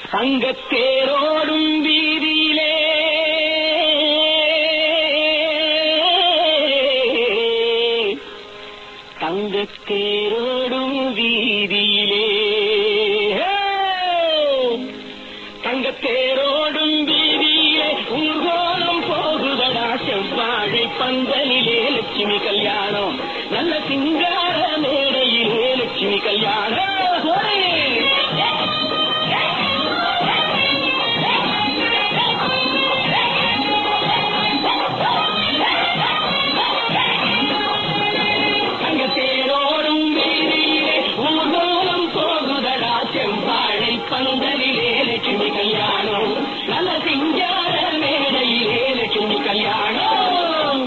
தங்கத்தேரோடும் வீதியிலே தங்கத்தேரோடும் வீதியிலே தங்கத்தேரோடும் வீதியிலே ஊர்கோலம் போகுதடா செவ்வாழை பந்தலிலே லட்சுமி கல்யாணம் நல்ல சிங்கார மேடையிலே லட்சுமி கல்யாணம் தங்கத்தேரோடும் வீதியிலே ஊர்வலம் போகுதடா செவ்வாழை பந்தலிலே லட்சுமி கல்யாணம் நல்ல சிங்கார மேடையிலே லட்சுமி கல்யாணம்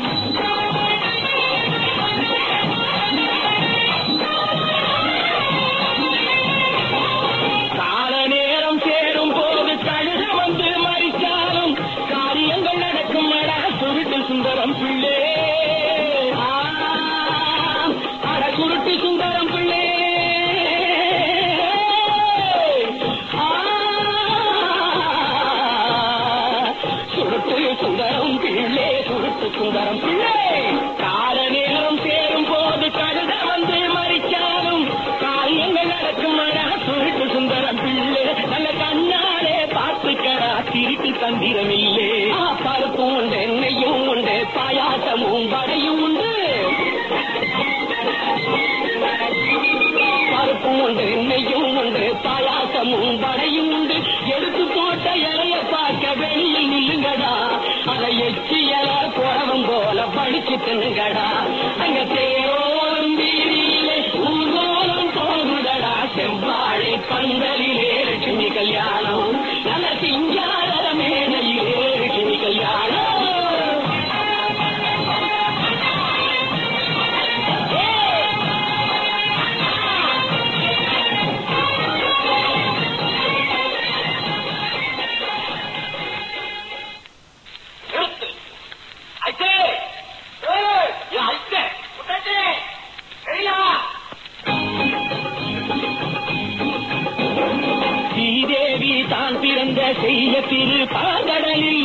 கால நேரம் சேரும் போது கழுத வந்து மறிச்சாலும் காரியங்கள் நடக்கும் அடா சுருட்டு சுந்தரம் பிள்ளை ஆம், அட சுருட்டு சுந்தரம் பிள்ளை ஆ, சுருட்டு சுந்தரம் பிள்ளை சுருட்டு சுந்தரம் பிள்ளை கால நேரம் சேரும் போது கழுத வந்து மறிச்சாலும் காரியங்கள் நடக்கும் அடா சுருட்டு சுந்தரம் பிள்ளை நல்ல கண்ணாலே பார்த்துக்கடா திருட்டு தந்திரம் இல்லே பருப்பும் உண்டு எண்ணெயும் உண்டு பாயாசமும் வடையும் உண்டு பருப்பும் உண்டு எண்ணெயும் உண்டு பாயாசமும் வடையும் உண்டு எடுத்து போட்ட இலைய பார்க்க வெளியில் நில்லுங்கடா அதை எச்சி இலை குறவம் போல படிச்சு தின்னுங்கடா அங்க தேரோடும் வீதியிலே ஊர்வலம் போகுதடா செவ்வாழை பந்தலிலே லட்சுமி கல்யாணம் நல்ல சிங்கார மேடையிலே லட்சுமி கல்யாணம் நிறுத்து ஐத்தே ஏய், ஏன் ஐத்தே முட்டாச்சே சரியா ஸ்ரீதேவி தான் பிறந்த செய்ய திரு பாகடலில்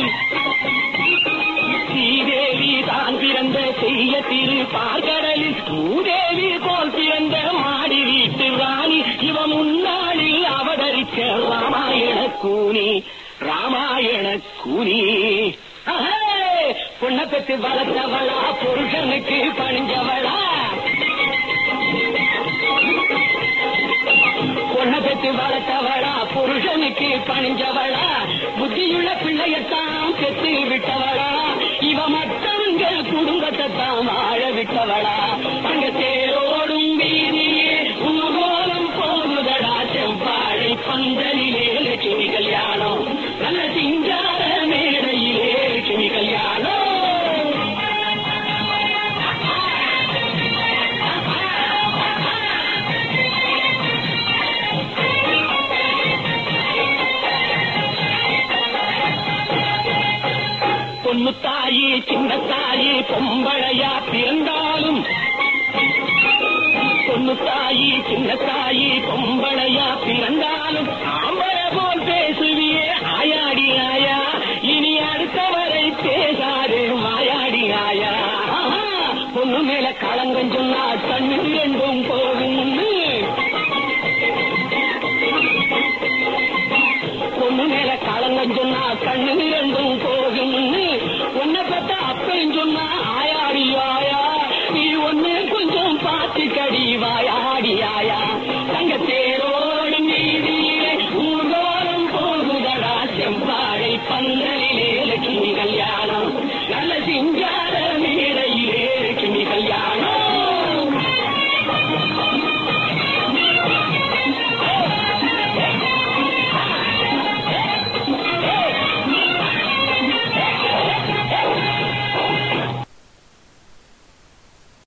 ஸ்ரீதேவி தான் பிறந்த செய்ய திரு பார்கடலில் பூதேவி போல் பிறந்த மாடி வீட்டு ராணி இவ முன்னாளில் அவதரிக்க ராமாயண கூனி ராமாயண கூனி அஹே! பொண்ணை பெற்று வளர்த்தவளா புருஷனுக்கு பணிஞ்சவளா பொண்ணை பெற்று வளர்த்தவளா புருஷனுக்கு பணிஞ்சவளா புத்தியுள்ள பிள்ளையத்தான் பெற்று விட்டவளா இவ மற்றவங்க குடும்பத்தை தான் வாழ விட்டவளா அங்க தேரோடும் வீதியே ஊர்வலம் போகுதடா செவ்வாழை பந்தலிலே லட்சுமி கல்யாணம் நல்ல சிங்கார மேடையிலே லட்சுமி கல்யாணம் பொண்ணு தாயி சின்ன தாயி பொம்பளையா பிறந்தாலும் பொண்ணு தாயி சின்ன தாயி பொம்பளையா பிறந்தாலும் ஆம்பளை போல் பேசுவியே ஆயாடி ஆயா இனி அடுத்தவரை பேசாது மாயாடி ஆயா ஆஹா, பொண்ணு மேல களங்கம் சொன்னா கண்ணு ரெண்டும் போகும் பொண்ணு மேல களங்கம் சொன்னா கண்ணு ரெண்டும் போகும்னு உன்னை பத்த அப்பையும் சொன்னா ஆயாடி ஆயா நீ ஒண்ணு கொஞ்சம் பார்த்து கடி வாயாடி ஆயா தங்க தேரோடு நீதியிலே ஊர்வலம் போகுதடா செவ்வாழை பந்தலிலே லட்சுமி கல்யாணம் நல்ல சிங்கா